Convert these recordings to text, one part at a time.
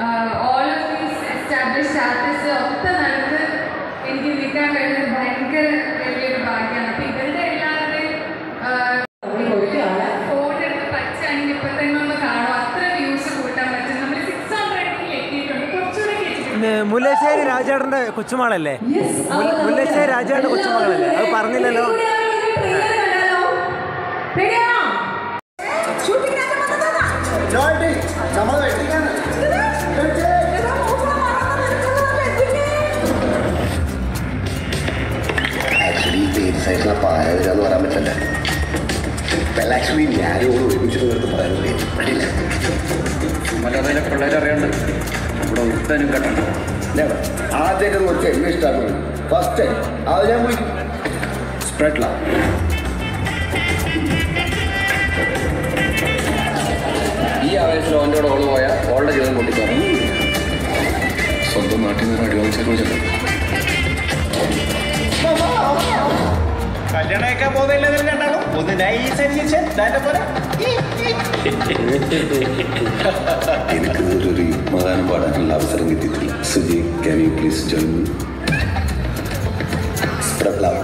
all of these establish artist ഒത്ത നടന്ന് എനിക്ക് നിൽക്കാൻ കഴിഞ്ഞത് ഭയങ്കര വലിയൊരു ഭാഗ്യമാണ് അപ്പം ഇവരുടെ എല്ലാവരുടെയും ഫോൺ എടുത്ത് പച്ചാണെങ്കിൽ ഇപ്പം തന്നെ ഒന്ന് കാണും അത്ര വ്യൂസ് കൂട്ടാൻ പറ്റും നമ്മൾ സിക്സ് ഹൺഡ്രഡിൽ എത്തിയിട്ടുണ്ട് കുറച്ചുകൂടെ കേട്ടിട്ടുണ്ട് ഏ, മുല്ലശ്ശേരി രാജേട്ടന്റെ കൊച്ചുമാളല്ലേ മുല്ല- മുല്ലശ്ശേരി രാജേട്ടന്റെ കൊച്ചുമകളല്ലേ അത് പറഞ്ഞില്ലല്ലോ ആക്ച്വലി ഏത് സൈസിലെ പാരവരാന്ന് പറയാൻ പറ്റില്ല വെല്ല ആക്ച്വലി ഞാനും ഒരുമിച്ച് നിർത്ത് പറയാൻ പറ്റില്ല മലയാളിയിലെ പിള്ളേരെ അറിയണ്ട് ഇവിടെ ഒരുത്തനും കെട്ടണ്ട ആദ്യമൊക്കെ കുറച്ച് എന്നെ ഇഷ്ടമാണ് ഫസ്റ്റ് ടൈം അത് ഞാൻ വിളിക്കും സ്പ്രെഡ് ലാ ഈ ആവേശത്തിൽ ഓൻ്റെ കൂടെ ഓള് പോയാൽ ഓളുടെ ജീവിതം പൊട്ടിക്കോണം സ്വന്തം നാട്ടിൽ നിന്ന് അടി വാങ്ങിച്ചു വെച്ചിട്ടുണ്ട് കല്യാണം കഴിക്കാൻ പോകുന്നില്ല രണ്ടാളും ഒന്ന് നൈസരിച്ച് പോലെ എനിക്ക് ഒരു മകാനം പാടാനുള്ള അവസരം കിട്ടിയിട്ടില്ല Suji can you please join spread love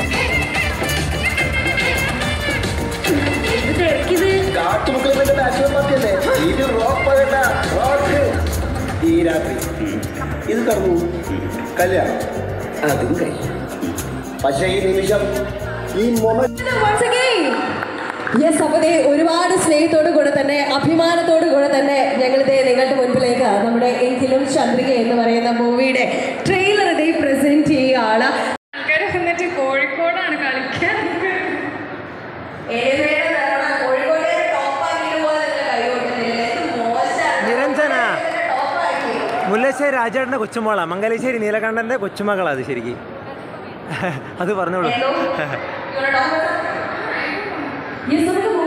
കാട്ടുമുക്കളുടെ നാഷണൽ പാർട്ടിയല്ലേ ഇത് റോക്ക് പറയണ്ട റോക്ക് ഈ രാത്രി ഇത് കടന്നു കല്യാണം അതും കഴിയും പക്ഷേ ഈ നിമിഷം ഈ മൊമെന്റ് യെസ് അപ്പോൾ ദേ ഒരുപാട് സ്നേഹത്തോടു കൂടെ തന്നെ അഭിമാനത്തോടു കൂടെ തന്നെ ഞങ്ങൾ ദേ നിങ്ങളുടെ മുൻപിലേക്ക് നമ്മുടെ എങ്കിലും ചന്ദ്രിക എന്ന് പറയുന്ന മൂവിയുടെ ട്രെയിലർ ഇതേ പ്രസന്റ് ചെയ്യുകയാണ് ആൾക്കാർ വന്നിട്ട് കോഴിക്കോടാണ് കളിക്കാൻ നിരഞ്ജന മുല്ലശ്ശേരി രാജേട്ടന്റെ കൊച്ചുമോളാ മംഗലശ്ശേരി നീലകണ്ഠന്റെ കൊച്ചുമകളാ അത് ശരിക്കും അത് പറഞ്ഞോളൂ യെസ് നമുക്ക്